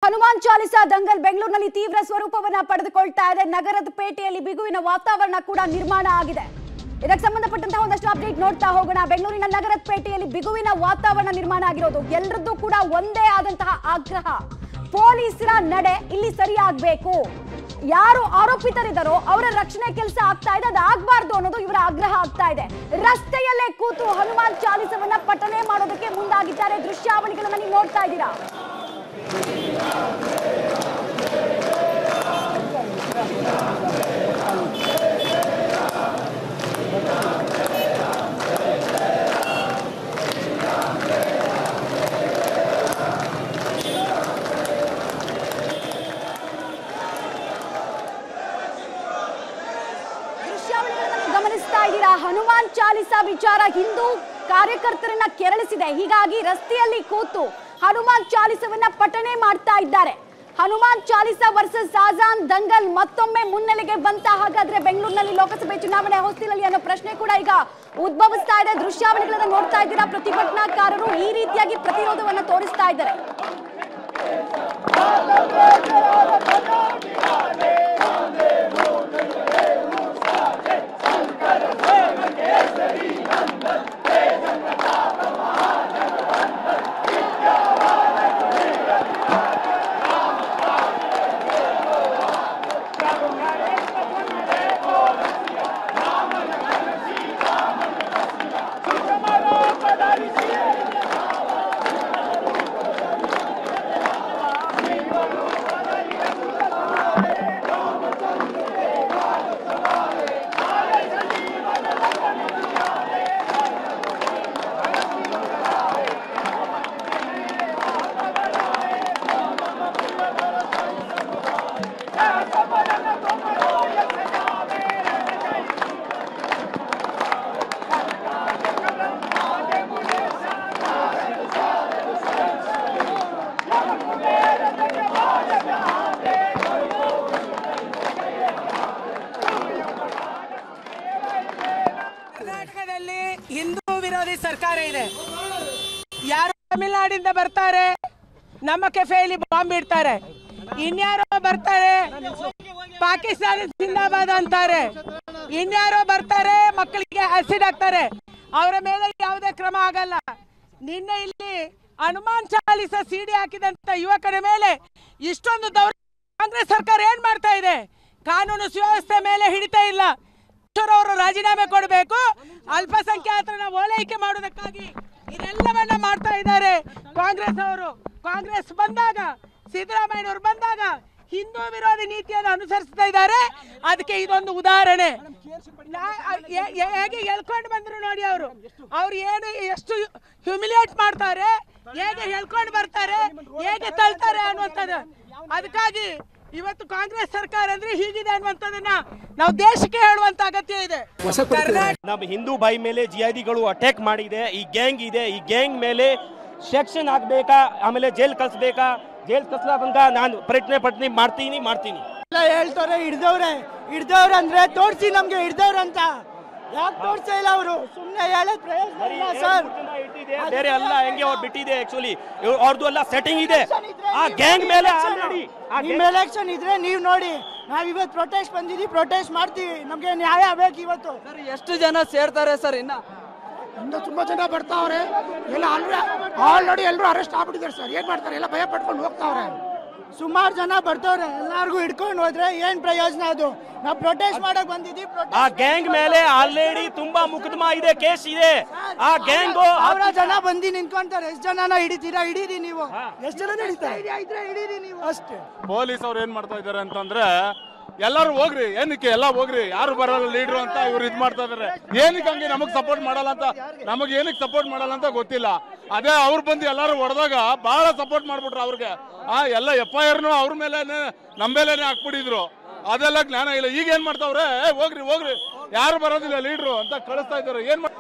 ಹನುಮಾನ್ ಚಾಲಿಸಾ ದಂಗಲ್ ಬೆಂಗಳೂರಿನಲ್ಲಿ ತೀವ್ರ ಸ್ವರೂಪವನ್ನ ಪಡೆದುಕೊಳ್ತಾ ಇದೆ ನಗರದ ಪೇಟೆಯಲ್ಲಿ ಬಿಗುವಿನ ವಾತಾವರಣ ಕೂಡ ನಿರ್ಮಾಣ ಆಗಿದೆ ಇದಕ್ಕೆ ಸಂಬಂಧಪಟ್ಟಂತಹ ಒಂದಷ್ಟು ಅಪ್ಡೇಟ್ ನೋಡ್ತಾ ಹೋಗೋಣ ಬೆಂಗಳೂರಿನ ನಗರದ ಪೇಟೆಯಲ್ಲಿ ಬಿಗುವಿನ ವಾತಾವರಣ ನಿರ್ಮಾಣ ಆಗಿರೋದು ಎಲ್ಲರದ್ದು ಕೂಡ ಒಂದೇ ಆದಂತಹ ಆಗ್ರಹ ಪೊಲೀಸರ ನಡೆ ಇಲ್ಲಿ ಸರಿಯಾಗಬೇಕು ಯಾರು ಆರೋಪಿತರಿದ್ದಾರೋ ಅವರ ರಕ್ಷಣೆ ಕೆಲಸ ಆಗ್ತಾ ಇದೆ ಅದು ಆಗ್ಬಾರ್ದು ಅನ್ನೋದು ಇವರ ಆಗ್ರಹ ಆಗ್ತಾ ಇದೆ ರಸ್ತೆಯಲ್ಲೇ ಕೂತು ಹನುಮಾನ್ ಚಾಲಿಸವನ್ನ ಪಠನೆ ಮಾಡೋದಕ್ಕೆ ಮುಂದಾಗಿದ್ದಾರೆ ದೃಶ್ಯಾವಳಿಗಳನ್ನ ನೀವು ನೋಡ್ತಾ ಇದ್ದೀರಾ ದೃಶ್ಯಾವಳಿಗಳನ್ನ ನೀವು ಗಮನಿಸ್ತಾ ಇದ್ದೀರಾ ಹನುಮಾನ್ ಚಾಲಿಸ ವಿಚಾರ ಹಿಂದೂ ಕಾರ್ಯಕರ್ತರನ್ನ ಕೆರಳಿಸಿದೆ ಹೀಗಾಗಿ ರಸ್ತೆಯಲ್ಲಿ ಕೂತು ಹನುಮಾನ್ ಚಾಲಿಸವನ್ನ ಪಠನೆ ಮಾಡ್ತಾ ಇದ್ದಾರೆ ಹನುಮಾನ್ ಚಾಲಿಸ ವರ್ಸಸ್ ಆಜಾನ್ ದಂಗಲ್ ಮತ್ತೊಮ್ಮೆ ಮುನ್ನೆಲೆಗೆ ಬಂತ ಹಾಗಾದ್ರೆ ಬೆಂಗಳೂರಿನಲ್ಲಿ ಲೋಕಸಭೆ ಚುನಾವಣೆ ಹೊಸ್ತಿಲಲ್ಲಿ ಅನ್ನೋ ಪ್ರಶ್ನೆ ಕೂಡ ಈಗ ಉದ್ಭವಿಸ್ತಾ ಇದೆ ದೃಶ್ಯಾವಳಿಗಳನ್ನ ನೋಡ್ತಾ ಇದ್ದೀರಾ ಪ್ರತಿಭಟನಾಕಾರರು ಈ ರೀತಿಯಾಗಿ ಪ್ರತಿರೋಧವನ್ನ ತೋರಿಸ್ತಾ ಇದ್ದಾರೆ ಕರ್ನಾಟಕದಲ್ಲಿ ಹಿಂದೂ ವಿರೋಧಿ ಸರ್ಕಾರ ಇದೆ ಯಾರು ತಮಿಳುನಾಡಿಂದ ಬರ್ತಾರೆ ನಮ್ಮ ಕೆಫೆಯಲ್ಲಿ ಬಾಂಬ್ ಇಡ್ತಾರೆ ಇನ್ಯಾರೋ ಬರ್ತಾರೆ ಪಾಕಿಸ್ತಾನ ಜಿಂದಾಬಾದ್ ಅಂತಾರೆ ಇನ್ಯಾರೋ ಬರ್ತಾರೆ ಮಕ್ಕಳಿಗೆ ಆಸಿಡ್ ಹಾಕ್ತಾರೆ ಅವರ ಮೇಲೆ ಯಾವುದೇ ಕ್ರಮ ಆಗಲ್ಲ ನಿನ್ನೆ ಇಲ್ಲಿ ಹನುಮಾನ್ ಚಾಲಿಸ ಸಿಡಿ ಹಾಕಿದಂತ ಯುವಕರ ಮೇಲೆ ಇಷ್ಟೊಂದು ದೌರ್ ಕಾಂಗ್ರೆಸ್ ಸರ್ಕಾರ ಏನ್ ಮಾಡ್ತಾ ಇದೆ ಕಾನೂನು ಸುವ್ಯವಸ್ಥೆ ಮೇಲೆ ಹಿಡಿತಾ ಇಲ್ಲ ಅವರು ರಾಜೀನಾಮೆ ಕೊಡಬೇಕು ಅಲ್ಪಸಂಖ್ಯಾತರನ್ನ ಓಲೈಕೆ ಮಾಡುವುದಕ್ಕಾಗಿ ಇದೆಲ್ಲವನ್ನ ಮಾಡ್ತಾ ಇದ್ದಾರೆ ಕಾಂಗ್ರೆಸ್ ಅವರು ಕಾಂಗ್ರೆಸ್ ಬಂದಾಗ ಸಿದ್ದರಾಮಯ್ಯನವರು ಬಂದಾಗ ಹಿಂದೂ ವಿರೋಧಿ ನೀತಿಯನ್ನು ಅನುಸರಿಸ್ತಾ ಇದ್ದಾರೆ ಅದಕ್ಕೆ ಇದೊಂದು ಉದಾಹರಣೆ ನಾ- ಹೇ- ಹೇ- ಹೇಗೆ ಎಳ್ಕೊಂಡು ಬಂದ್ರು ನೋಡಿ ಅವರು ಅವ್ರು ಏನು ಎಷ್ಟು ಹ್ಯುಮಿಲಿಯೇಟ್ ಮಾಡ್ತಾರೆ ಹೇಗೆ ಹೇಳ್ಕೊಂಡು ಬರ್ತಾರೆ ಹೇಗೆ ತಳ್ತಾರೆ ಅನ್ನುವಂಥದ್ದು ಅದಕ್ಕಾಗಿ ಇವತ್ತು ಕಾಂಗ್ರೆಸ್ ಸರ್ಕಾರ ಅಂದ್ರೆ ಹೀಗಿದೆ ಅನ್ನುವಂಥದ್ದನ್ನ ನಾವು ದೇಶಕ್ಕೆ ಹೇಳುವಂತ ಅಗತ್ಯ ಇದೆ ಕರ್ನಾಟಕ ನಮ್ಮ ಹಿಂದೂ ಬಾಯಿ ಮೇಲೆ ಜಿಯಾದಿಗಳು ಅಟ್ಯಾಕ್ ಮಾಡಿದೆ ಈ ಗ್ಯಾಂಗ್ ಇದೆ ಈ ಗ್ಯಾಂಗ್ ಮೇಲೆ ಸೆಕ್ಷನ್ ಹಾಕ್ಬೇಕಾ ಆಮೇಲೆ ಜೈಲ್ ಕಳಿಸ್ಬೇಕಾ ಜೈಲ್ ಕಳ್ಸಲ ತನಕ ನಾನು ಪ್ರಯತ್ನ ಪಟ್ನಿ ಮಾಡ್ತೀನಿ ಮಾಡ್ತೀನಿ ಎಲ್ಲ ಹೇಳ್ತಾರೆ ಹಿಡ್ದವ್ರೆ ಹಿಡ್ದವ್ರೆ ಅಂದ್ರೆ ತೋರ್ಸಿ ನಮ್ಗೆ ಹಿಡ್ದವ್ರಂತ ಯಾಕೆ ತೋರ್ಸೇ ಇಲ್ಲ ಅವರು ಸುಮ್ಮನೆ ಹೇಳೋದ್ ಪ್ರಯೋಜನ ಇಲ್ಲ ಸರ್ ಬೇರೆ ಅಲ್ಲ ಹೆಂಗೆ ಅವ್ರು ಬಿಟ್ಟಿದೆ ಆಕ್ಚುಲಿ ಅವ್ರದ್ದು ಎಲ್ಲ ಸೆಟ್ಟಿಂಗ್ ಇದೆ ಆ ಗ್ಯಾಂಗ್ ಮೇಲೆ already ಆ ನಿಮ್ ಎಲೆಕ್ಷನ್ ಇದ್ರೆ ನೀವ್ ನೋಡಿ ನಾವ್ ಇವತ್ತು ಪ್ರೊಟೆಸ್ಟ್ ಬಂದಿದೀವಿ ಪ್ರೊಟೆಸ್ಟ್ ಮಾಡ್ತೀವಿ ನಮ್ಗೆ ನ್ಯಾಯ ಬೇಕು ಇವತ್ತು ಎಷ್ಟು ಜನ ಸೇರ್ತಾರೆ ಸರ್ ಇನ್ನ ಇಂದ ತುಂಬಾ ಜನ ಬರ್ತಾವ್ರೆ ಎಲ್ಲ ಆಲ್ರೆಡಿ ಎಲ್ಲರೂ ಅರೆಸ್ಟ್ ಆಗ್ಬಿಟ್ಟಿದ್ದಾರೆ ಸರ್ ಏನ್ ಮಾಡ್ತಾರೆ ಎಲ್ಲ ಭಯ ಪಟ್ಕೊಂಡು ಹೋಗ್ತಾವ್ರೆ ಸುಮಾರು ಜನ ಬರ್ತವ್ರೆ ಎಲ್ಲಾರ್ಗು ಹಿಡ್ಕೊಂಡು ಹೋದ್ರೆ ಏನ್ ಪ್ರಯೋಜನ ಅದು ನಾವ್ ಪ್ರೊಟೆಸ್ಟ್ ಮಾಡಕ್ ಬಂದಿದೀವಿ ಆ ಗ್ಯಾಂಗ್ ಮೇಲೆ ಆಲ್ರೆಡಿ ತುಂಬಾ ಮುಕದ್ದಮ ಇದೆ ಕೇಸ್ ಇದೆ ಆ ಗ್ಯಾಂಗು ಅವರ ಜನ ಬಂದು ನಿಂತ್ಕೊಂತಾರೆ ಎಷ್ಟು ಜನನ ಹಿಡಿತೀರಾ ಹಿಡೀರಿ ನೀವು ಎಷ್ಟು ಜನ ಹಿಡಿತಾರೆ ಇದ್ರೆ ಹಿಡೀರಿ ನೀವು ಅಷ್ಟೇ ಪೊಲೀಸ್ ಅವ್ರು ಏನ್ ಮಾಡ್ತಾ ಇದಾರೆ ಅಂತಂದ್ರೆ ಎಲ್ಲರೂ ಹೋಗ್ರಿ ಏನಕ್ಕೆ ಎಲ್ಲ ಹೋಗ್ರಿ ಯಾರು ಬರಲ್ಲ ಲೀಡ್ರು ಅಂತ ಇವ್ರು ಇದ್ ಮಾಡ್ತಾ ಇದಾರೆ ಏನಕ್ಕೆ ಹಂಗೆ ನಮಗ್ ಸಪೋರ್ಟ್ ಮಾಡಲ್ಲ ಅಂತ ನಮಗ್ ಏನಕ್ಕೆ ಸಪೋರ್ಟ್ ಮಾಡಲ್ಲ ಅಂತ ಗೊತ್ತಿಲ್ಲ ಅದೇ ಅವ್ರು ಬಂದು ಎಲ್ಲಾರು ಹೊಡೆದಾಗ ಬಹಳ ಸಪೋರ್ಟ್ ಮಾಡ್ಬಿಟ್ರು ಅವ್ರಿಗೆ ಆ ಎಲ್ಲ ಎಫ್ ಐ ಆರ್ನು ಅವ್ರ ಮೇಲೆ ನಮ್ಮ ಮೇಲೇನೆ ಹಾಕ್ಬಿಟ್ಟಿದ್ರು ಅದೆಲ್ಲ ಜ್ಞಾನ ಇಲ್ಲ ಈಗ ಏನ್ ಮಾಡ್ತಾವ್ರೆ ಏ, ಹೋಗ್ರಿ ಹೋಗ್ರಿ ಯಾರು ಬರೋದಿಲ್ಲ ಲೀಡ್ರು ಅಂತ ಕಳಿಸ್ತಾ ಇದ್ದಾರೆ ಏನ್ ಮಾಡ್